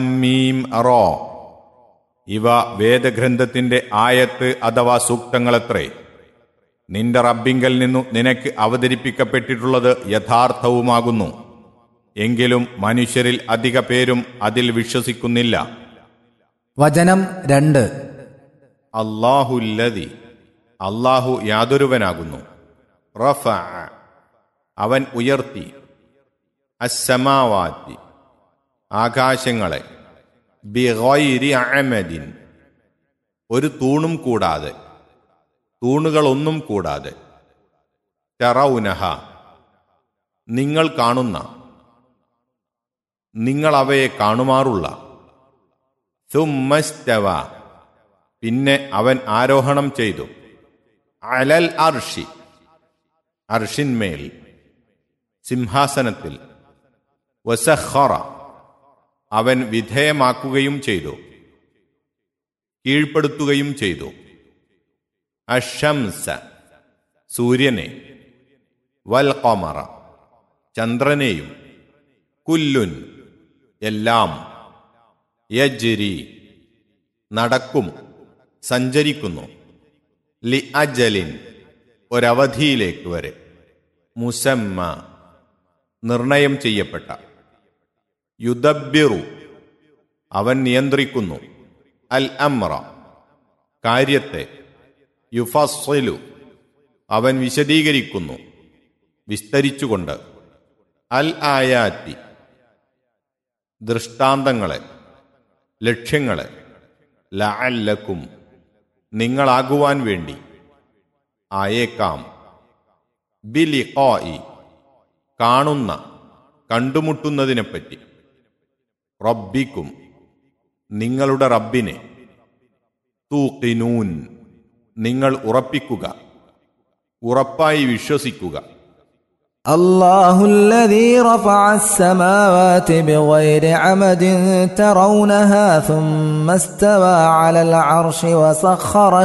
മീം raw ഇവ വേദഗ്രന്ഥത്തിന്റെ ആയത്ത് അഥവാ സൂക്തങ്ങളത്രേ നിന്റെ റബ്ബിങ്കൽ നിന്നു നിനക്ക് അവതരിപ്പിക്കപ്പെട്ടിട്ടുള്ളത് യഥാർത്ഥവുമാകുന്നു എങ്കിലും മനുഷ്യരിൽ അധിക പേരും അതിൽ വിശ്വസിക്കുന്നില്ല വചനം രണ്ട് അള്ളാഹുല്ലതി അള്ളാഹു യാതൊരുവനാകുന്നു റഫ അവൻ ഉയർത്തി അസ്സമാവാത്തി ആകാശങ്ങളെ ബിഗൈരി അമദിൻ ഒരു തൂണും കൂടാതെ തൂണുകളൊന്നും കൂടാതെ തെറൗനഹ നിങ്ങൾ കാണുന്ന നിങ്ങൾ അവയെ കാണുമാറുള്ള സുമ്മസ്തവ പിന്നെ അവൻ ആരോഹണം ചെയ്തു അലൽ അർഷി അർഷിന്മേൽ സിംഹാസനത്തിൽ വസഖറ അവൻ വിധേയമാക്കുകയും ചെയ്തു കീഴ്പ്പെടുത്തുകയും ചെയ്തു അഷംസ സൂര്യനെ വൽ കൊമറ ചന്ദ്രനെയും കുല്ലുൻ എല്ലാം യജ്രി നടക്കും സഞ്ചരിക്കുന്നു ലി അജലിൻ ഒരവധിയിലേക്ക് വരെ മുസമ്മ നിർണയം ചെയ്യപ്പെട്ട യുദബിറു അവൻ നിയന്ത്രിക്കുന്നു അൽ അമ്ര കാര്യത്തെ യുഫസ്സലു അവൻ വിശദീകരിക്കുന്നു വിസ്തരിച്ചുകൊണ്ട് അൽ ആയാത്തി ദൃഷ്ടാന്തങ്ങളെ ലക്ഷ്യങ്ങളെ ലഅല്ലക്കും നിങ്ങളാകുവാൻ വേണ്ടി ആയേക്കാം ബിലിഖായി കാണുന്ന കണ്ടുമുട്ടുന്നതിനെപ്പറ്റി റബ്ബിക്കും നിങ്ങളുടെ റബ്ബിനെ തൂക്കിനൂൻ നിങ്ങൾ ഉറപ്പിക്കുക ഉറപ്പായി വിശ്വസിക്കുക الله الذي رفع السماوات بغير عمد ترونها ثم استوى على العرش وسخر